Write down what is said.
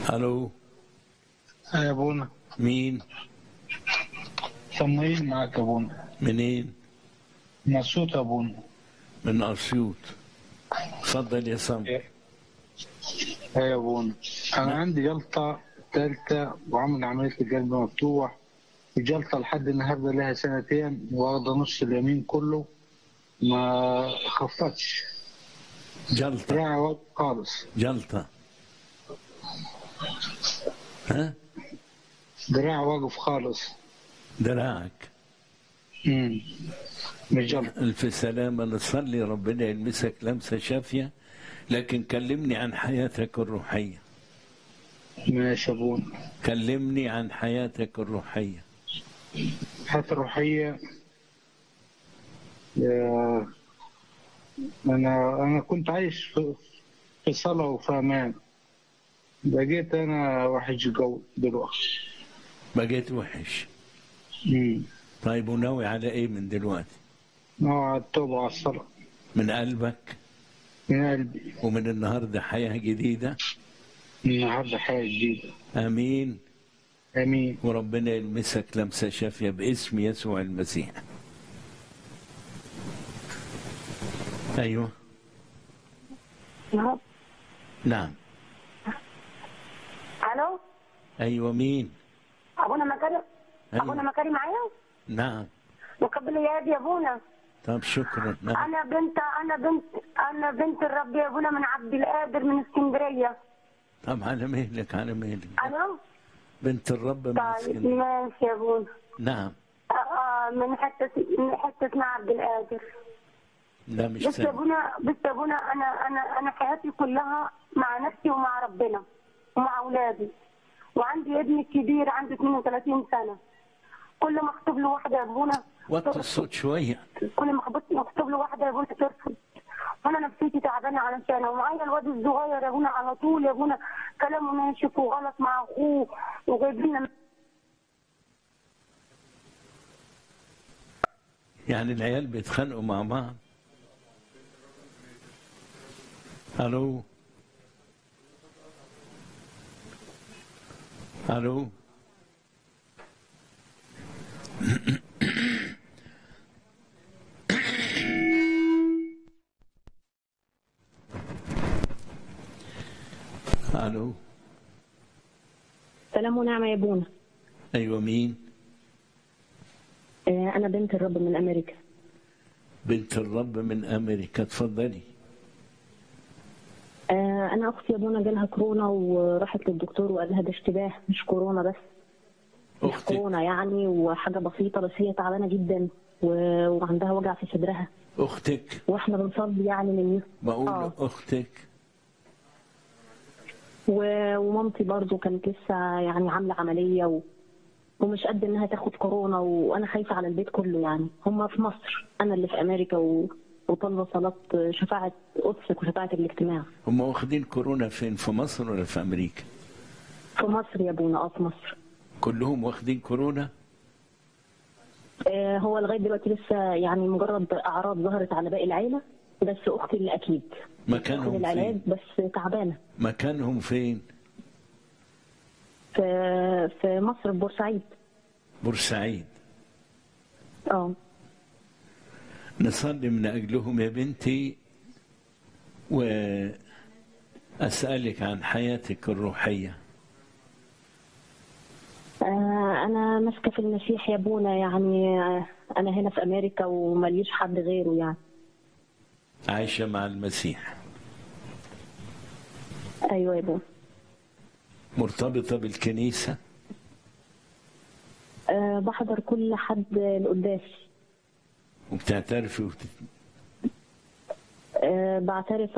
الو يا ابونا مين صموئيل معك يا ابونا منين مبسوط يا ابونا من اسيوط اتفضل يا صم يا ابونا انا عندي جلطه ثالثه وعامل عمليه القلب مفتوح الجلطه لحد النهارده لها سنتين واخده نص اليمين كله ما خفتش جلطه دراعي واقف خالص جلطه ها دراعي واقف خالص دراعك امم مش جلطه الف سلامه نصلي ربنا يلمسك لمسه شافيه لكن كلمني عن حياتك الروحيه ماشي يا ابونا كلمني عن حياتك الروحيه الحياة الروحية يا- أنا أنا كنت عايش في في صلاة وفي أمان بقيت أنا وحش جو دلوقتي بقيت وحش أمم. طيب وناوي على ايه من دلوقتي نوع التوبة على الصلاة من قلبك من قلبي ومن النهارده حياه جديده النهاردة حياة جديدة امين آمين وربنا يلمسك لمسه شافيه باسم يسوع المسيح ايوه نعم. نعم الو ايوه مين ابونا مكاري ابونا أيوة. مكاري معايا نعم وقبل يا يا ابونا طب شكرا نعم انا بنت انا بنت انا بنت الرب يا ابونا من عبد القادر من اسكندريه طب على مهلك على مهلك الو بنت الرب من طيب اسكندريه ماشي يا ابونا نعم آه، آه، من حته من حته اسمها عبد القادر لا مش بس يا سامع ابونا بس يا ابونا انا انا انا حياتي كلها مع نفسي ومع ربنا ومع اولادي وعندي ابني الكبير عنده 32 سنه كل ما اخطب له واحده يا ابونا وطي الصوت شويه كل ما خبطت مكتوب له واحده يا ابونا ترفض وانا نفسيتي تعبانه علشان ومعايا الواد الصغير يا ابونا على طول يا ابونا كلامه ناشف وغلط مع اخوه وجايبين لنا يعني العيال بيتخانقوا مع بعض الو الو الو سلام ونعمة يا بونا ايوه مين آه، أنا بنت الرب من أمريكا بنت الرب من امريكا اتفضلي آه، أنا أختي يا بونا جالها كورونا وراحت للدكتور وقال لها ده اشتباه مش كورونا بس مش اختك كورونا يعني وحاجة بسيطة بس هي تعبانة جدا و- وعندها وجع في صدرها اختك واحنا بنصلي يعني من بقول آه. اختك و- ومامتي برضو كانت لسه يعني عاملة عملية و... ومش قد انها تاخد كورونا وانا خايفة على البيت كله يعني هم في مصر انا اللي في امريكا و... وطالبة صلاة شفاعة قدسك وشفاعة الاجتماع هم واخدين كورونا فين في مصر ولا في امريكا في مصر يا ابونا اه في مصر كلهم واخدين كورونا آه، هو لغايه دلوقتي لسه يعني مجرد اعراض ظهرت على باقي العيله بس اختي اللي اكيد خد مكانهم العلاج فين بس تعبانه مكانهم فين في في مصر في بورسعيد بورسعيد اه نصلي من أجلهم يا بنتي وأسألك عن حياتك الروحية آه، انا ماسكه في المسيح يا ابونا يعني آه، انا هنا في امريكا ومليش حد غيره يعني عايشة مع المسيح ايوه يا ابونا مرتبطة بالكنيسة أه بحضر كل حد القداس وبتعترفي وبت... أه بعترف